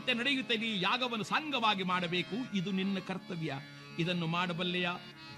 ನಡೆಯುವಂತೆ ನಡೆಯುತ್ತಲೇ ಯಾಗವನ್ನು ಸಾಂಗವಾಗಿ ಮಾಡಬೇಕು ಇದು ನಿನ್ನ ಕರ್ತವ್ಯ ಇದನ್ನು ಮಾಡಬಲ್ಲೆಯ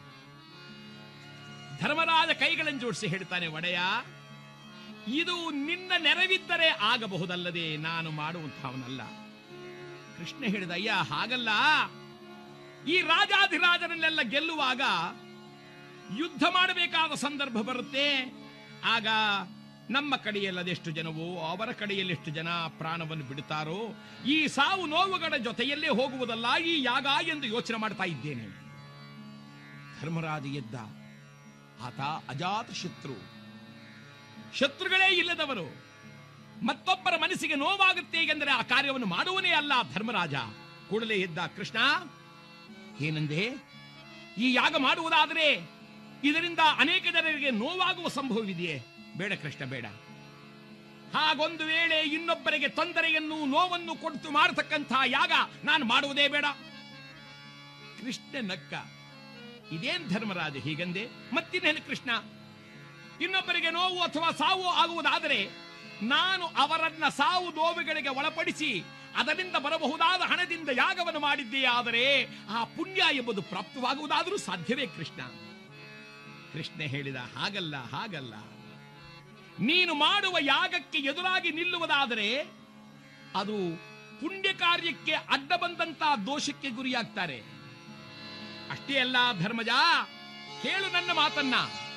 ಧರ್ಮರಾಜ ಕೈಗಳನ್ನು ಜೋಡಿಸಿ ಹೇಳ್ತಾನೆ ಒಡೆಯ ಇದು ನಿನ್ನ ನೆರವಿದ್ದರೆ ಆಗಬಹುದಲ್ಲದೆ ನಾನು ಮಾಡುವಂತಹವನಲ್ಲ ಕೃಷ್ಣ ಹೇಳಿದ ಅಯ್ಯ ಹಾಗಲ್ಲ ಈ ರಾಜಾಧಿರಾಜರನ್ನೆಲ್ಲ ಗೆಲ್ಲುವಾಗ ಯುದ್ಧ ಮಾಡಬೇಕಾದ ಸಂದರ್ಭ ಬರುತ್ತೆ ಆಗ ನಮ್ಮ ಕಡೆಯಲ್ಲದೆಷ್ಟು ಜನವೋ ಅವರ ಕಡೆಯಲ್ಲಿ ಎಷ್ಟು ಜನ ಪ್ರಾಣವನ್ನು ಬಿಡುತ್ತಾರೋ ಈ ಸಾವು ನೋವುಗಳ ಜೊತೆಯಲ್ಲೇ ಹೋಗುವುದಲ್ಲ ಈ ಯಾಗ ಎಂದು ಯೋಚನೆ ಮಾಡ್ತಾ ಇದ್ದೇನೆ ಧರ್ಮರಾಜ ಎದ್ದ ಆತ ಅಜಾತ ಶತ್ರು ಶತ್ರುಗಳೇ ಇಲ್ಲದವರು ಮತ್ತೊಬ್ಬರ ಮನಸ್ಸಿಗೆ ನೋವಾಗುತ್ತೆ ಎಂದರೆ ಆ ಕಾರ್ಯವನ್ನು ಮಾಡುವನೇ ಅಲ್ಲ ಧರ್ಮರಾಜ ಕೂಡಲೇ ಎದ್ದ ಕೃಷ್ಣ ಏನಂದೆ ಈ ಯಾಗ ಮಾಡುವುದಾದರೆ ಇದರಿಂದ ಅನೇಕ ಜನರಿಗೆ ನೋವಾಗುವ ಸಂಭವವಿದೆಯೇ ಬೇಡ ಕೃಷ್ಣ ಬೇಡ ಹಾಗೊಂದು ವೇಳೆ ಇನ್ನೊಬ್ಬರಿಗೆ ತೊಂದರೆಯನ್ನು ನೋವನ್ನು ಕೊಟ್ಟು ಮಾಡತಕ್ಕಂಥ ಯಾಗ ನಾನು ಮಾಡುವುದೇ ಬೇಡ ಕೃಷ್ಣ ನಕ್ಕ ಇದೇನ್ ಧರ್ಮರಾಜ ಹೀಗಂದೆ ಮತ್ತಿನ್ನೇನು ಕೃಷ್ಣ ಇನ್ನೊಬ್ಬರಿಗೆ ನೋವು ಅಥವಾ ಸಾವು ಆಗುವುದಾದರೆ ನಾನು ಅವರನ್ನ ಸಾವು ನೋವುಗಳಿಗೆ ಒಳಪಡಿಸಿ ಅದರಿಂದ ಬರಬಹುದಾದ ಹಣದಿಂದ ಯಾಗವನ್ನು ಮಾಡಿದ್ದೇ ಆದರೆ ಆ ಪುಣ್ಯ ಎಂಬುದು ಪ್ರಾಪ್ತವಾಗುವುದಾದರೂ ಸಾಧ್ಯವೇ ಕೃಷ್ಣ ಕೃಷ್ಣ ಹೇಳಿದ ಹಾಗಲ್ಲ ಹಾಗಲ್ಲ ನೀನು ಮಾಡುವ ಯಾಗಕ್ಕೆ ಎದುರಾಗಿ ನಿಲ್ಲುವುದಾದರೆ ಅದು ಪುಣ್ಯ ಕಾರ್ಯಕ್ಕೆ ಅಡ್ಡ ಬಂದಂತ ದೋಷಕ್ಕೆ ಗುರಿಯಾಗ್ತಾರೆ ಅಷ್ಟೇ ಅಲ್ಲ ಧರ್ಮಜ ಕೇಳು ನನ್ನ ಮಾತನ್ನ